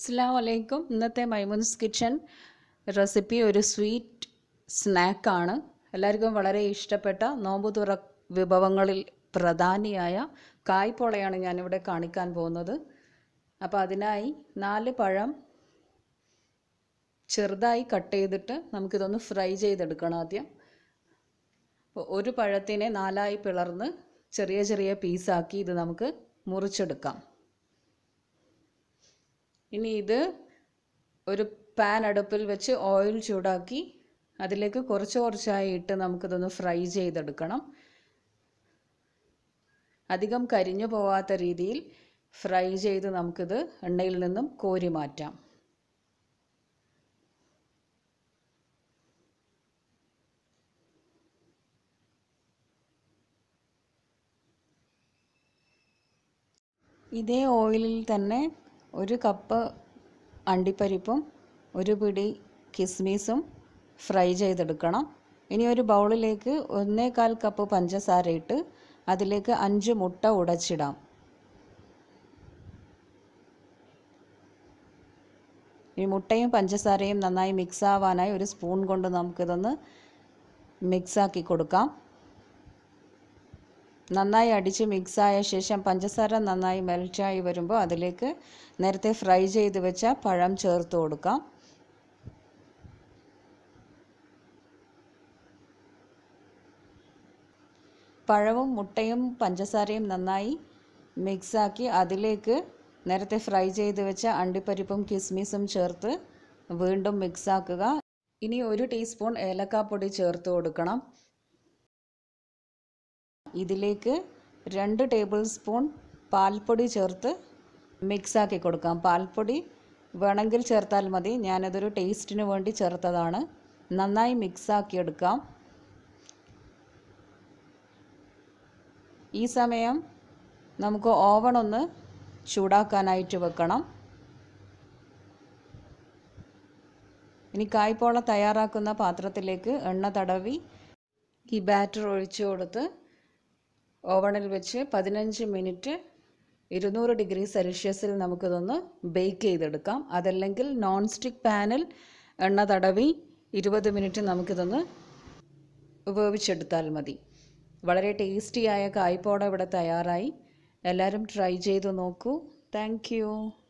അസ്സാം വലൈക്കും ഇന്നത്തെ മൈമുൻസ് കിച്ചൺ റെസിപ്പി ഒരു സ്വീറ്റ് സ്നാക്കാണ് എല്ലാവർക്കും വളരെ ഇഷ്ടപ്പെട്ട നോമ്പ് തുറ വിഭവങ്ങളിൽ പ്രധാനിയായ കായ്പോളയാണ് ഞാനിവിടെ കാണിക്കാൻ പോകുന്നത് അപ്പോൾ അതിനായി നാല് പഴം ചെറുതായി കട്ട് ചെയ്തിട്ട് നമുക്കിതൊന്ന് ഫ്രൈ ചെയ്തെടുക്കണം ആദ്യം അപ്പോൾ ഒരു പഴത്തിനെ നാലായി പിളർന്ന് ചെറിയ ചെറിയ പീസാക്കി ഇത് നമുക്ക് മുറിച്ചെടുക്കാം ഇനി ഇത് ഒരു പാൻ അടുപ്പിൽ വെച്ച് ഓയിൽ ചൂടാക്കി അതിലേക്ക് കുറച്ച് കുറച്ചായി ഇട്ട് നമുക്കിതൊന്ന് ഫ്രൈ ചെയ്തെടുക്കണം അധികം കരിഞ്ഞു പോവാത്ത രീതിയിൽ ഫ്രൈ ചെയ്ത് നമുക്കിത് എണ്ണയിൽ നിന്നും കോരി മാറ്റാം ഇതേ ഓയിലിൽ തന്നെ ഒരു കപ്പ് അണ്ടിപ്പരിപ്പും ഒരു പിടി കിസ്മിസും ഫ്രൈ ചെയ്തെടുക്കണം ഇനി ഒരു ബൗളിലേക്ക് ഒന്നേകാൽ കപ്പ് പഞ്ചസാര ഇട്ട് അതിലേക്ക് അഞ്ച് മുട്ട ഉടച്ചിടാം ഈ മുട്ടയും പഞ്ചസാരയും നന്നായി മിക്സ് ആവാനായി ഒരു സ്പൂൺ കൊണ്ട് നമുക്കിതൊന്ന് മിക്സാക്കി കൊടുക്കാം നന്നായി അടിച്ച് മിക്സായ ശേഷം പഞ്ചസാര നന്നായി മെൽറ്റായി വരുമ്പോൾ അതിലേക്ക് നേരത്തെ ഫ്രൈ ചെയ്ത് വെച്ച പഴം ചേർത്ത് കൊടുക്കാം പഴവും മുട്ടയും പഞ്ചസാരയും നന്നായി മിക്സാക്കി അതിലേക്ക് നേരത്തെ ഫ്രൈ ചെയ്ത് വെച്ച അണ്ടിപ്പരിപ്പും കിസ്മിസും ചേർത്ത് വീണ്ടും മിക്സാക്കുക ഇനി ഒരു ടീസ്പൂൺ ഏലക്കാപ്പൊടി ചേർത്ത് കൊടുക്കണം ഇതിലേക്ക് രണ്ട് ടേബിൾ സ്പൂൺ പാൽപ്പൊടി ചേർത്ത് മിക്സാക്കി കൊടുക്കാം പാൽപ്പൊടി വേണമെങ്കിൽ ചേർത്താൽ മതി ഞാനതൊരു ടേസ്റ്റിന് വേണ്ടി ചേർത്തതാണ് നന്നായി മിക്സാക്കി എടുക്കാം ഈ സമയം നമുക്ക് ഓവൺ ഒന്ന് ചൂടാക്കാനായിട്ട് വെക്കണം ഇനി കായ്പോള തയ്യാറാക്കുന്ന പാത്രത്തിലേക്ക് എണ്ണ തടവി ഈ ബാറ്റർ ഒഴിച്ചു കൊടുത്ത് ഓവണിൽ വെച്ച് പതിനഞ്ച് മിനിറ്റ് ഇരുന്നൂറ് ഡിഗ്രി സെൽഷ്യസിൽ നമുക്കിതൊന്ന് ബേക്ക് ചെയ്തെടുക്കാം അതല്ലെങ്കിൽ നോൺ സ്റ്റിക്ക് പാനിൽ എണ്ണ തടവി ഇരുപത് മിനിറ്റ് നമുക്കിതൊന്ന് വേവിച്ചെടുത്താൽ മതി വളരെ ടേസ്റ്റിയായ കായ്പോട ഇവിടെ തയ്യാറായി എല്ലാവരും ട്രൈ ചെയ്ത് നോക്കൂ താങ്ക്